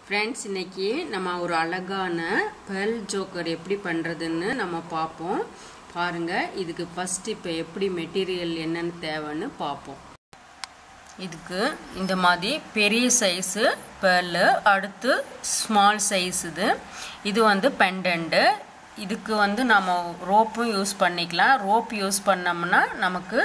friends இன்னைக்கு நம்ம ஒரு அழகான பெல் ஜோக்கர் எப்படி பண்ணுறதுன்னு நம்ம பார்ப்போம் பாருங்கள் இதுக்கு ஃபஸ்ட் இப்போ எப்படி மெட்டீரியல் என்னன்னு தேவைன்னு பார்ப்போம் இதுக்கு இந்த மாதிரி பெரிய சைஸு பெர்லு அடுத்து ஸ்மால் சைஸ் இது இது வந்து பெண்டன்ட்டு இதுக்கு வந்து நம்ம ரோப்பும் யூஸ் பண்ணிக்கலாம் ரோப் யூஸ் பண்ணோம்னா நமக்கு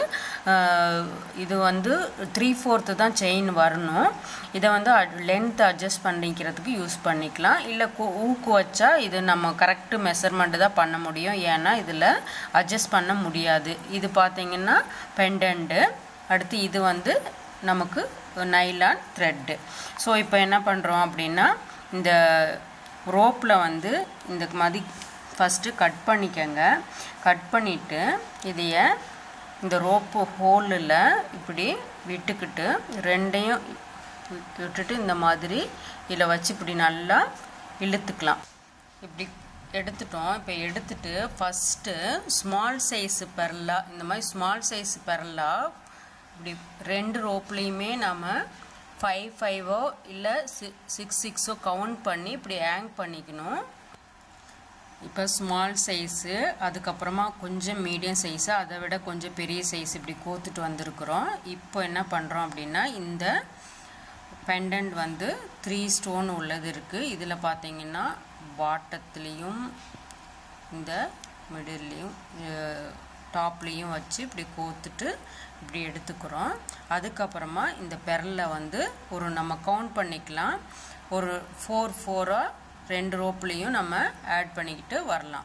இது வந்து த்ரீ ஃபோர்த்து தான் செயின் வரணும் இதை வந்து லென்த் அட்ஜஸ்ட் பண்ணிக்கிறதுக்கு யூஸ் பண்ணிக்கலாம் இல்லை ஊக்கு வச்சா இது நம்ம கரெக்டு மெஷர்மெண்ட்டு தான் பண்ண முடியும் ஏன்னா இதில் அட்ஜஸ்ட் பண்ண முடியாது இது பார்த்திங்கன்னா பெண்டன்ட்டு அடுத்து இது வந்து நமக்கு நைலான் த்ரெட்டு ஸோ இப்போ என்ன பண்ணுறோம் அப்படின்னா இந்த ரோப்பில் வந்து இந்த மாதிரி ஃபஸ்ட்டு கட் பண்ணிக்கங்க கட் பண்ணிவிட்டு இதைய இந்த ரோப்பு ஹோலில் இப்படி விட்டுக்கிட்டு ரெண்டையும் விட்டுட்டு இந்த மாதிரி இதில் வச்சு இப்படி நல்லா இழுத்துக்கலாம் இப்படி எடுத்துட்டோம் இப்போ எடுத்துட்டு ஃபஸ்ட்டு ஸ்மால் சைஸு பெரலா இந்த மாதிரி ஸ்மால் சைஸ் பெரலா இப்படி ரெண்டு ரோப்லேயுமே நம்ம ஃபைவ் ஃபைவோ இல்லை சி சிக்ஸ் சிக்ஸோ கவுண்ட் பண்ணி இப்படி ஹேங் பண்ணிக்கணும் இப்போ ஸ்மால் சைஸு அதுக்கப்புறமா கொஞ்சம் மீடியம் சைஸு அதை விட கொஞ்சம் பெரிய சைஸ் இப்படி கோத்துட்டு வந்திருக்கிறோம் இப்போ என்ன பண்ணுறோம் அப்படின்னா இந்த பெண்டன்ட் வந்து த்ரீ ஸ்டோன் உள்ளது இருக்குது இதில் பார்த்தீங்கன்னா பாட்டத்துலேயும் இந்த மிடில்லையும் டாப்லேயும் வச்சு இப்படி கோத்துட்டு இப்படி எடுத்துக்கிறோம் அதுக்கப்புறமா இந்த பெரலில் வந்து ஒரு நம்ம கவுண்ட் பண்ணிக்கலாம் ஒரு ஃபோர் ஃபோராக ரெண்டு ரோப்லேயும் நம்ம ஆட் பண்ணிக்கிட்டு வரலாம்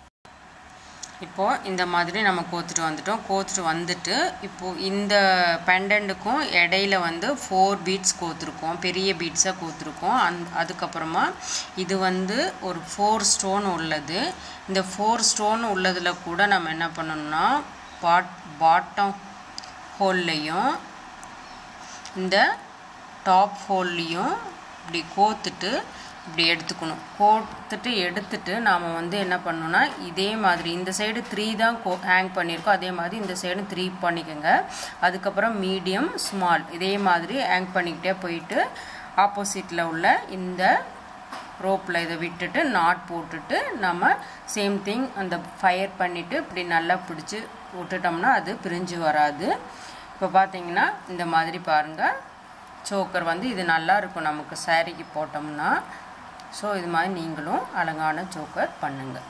இப்போது இந்த மாதிரி நம்ம கோத்துட்டு வந்துட்டோம் கோத்துட்டு வந்துட்டு இப்போது இந்த பெண்டன்ட்டுக்கும் இடையில வந்து ஃபோர் பீட்ஸ் கோத்துருக்கோம் பெரிய பீட்ஸாக கோத்துருக்கோம் அந் அதுக்கப்புறமா இது வந்து ஒரு ஃபோர் ஸ்டோன் உள்ளது இந்த ஃபோர் ஸ்டோன் உள்ளதில் கூட நம்ம என்ன பண்ணணும்னா பாட் பாட்டம் ஹோல்லையும் இந்த டாப் ஹோல்லையும் இப்படி கோத்துட்டு இப்படி எடுத்துக்கணும் கோத்துட்டு எடுத்துட்டு நாம் வந்து என்ன பண்ணணும்னா இதே மாதிரி இந்த சைடு த்ரீ தான் கோ ஹேங் பண்ணியிருக்கோம் அதே மாதிரி இந்த சைடு த்ரீ பண்ணிக்கோங்க அதுக்கப்புறம் மீடியம் ஸ்மால் இதே மாதிரி ஹேங் பண்ணிக்கிட்டே போயிட்டு ஆப்போசிட்டில் உள்ள இந்த ரோப்பில் இதை விட்டுட்டு நாட் போட்டுட்டு நம்ம சேம் திங் அந்த ஃபயர் பண்ணிவிட்டு இப்படி நல்லா பிடிச்சி விட்டுட்டோம்னா அது பிரிஞ்சு வராது இப்போ பார்த்தீங்கன்னா இந்த மாதிரி பாருங்கள் சோக்கர் வந்து இது நல்லா இருக்கும் நமக்கு சாரிக்கு போட்டோம்னா ஸோ இது மாதிரி நீங்களும் அழகான சோக்கர் பண்ணுங்கள்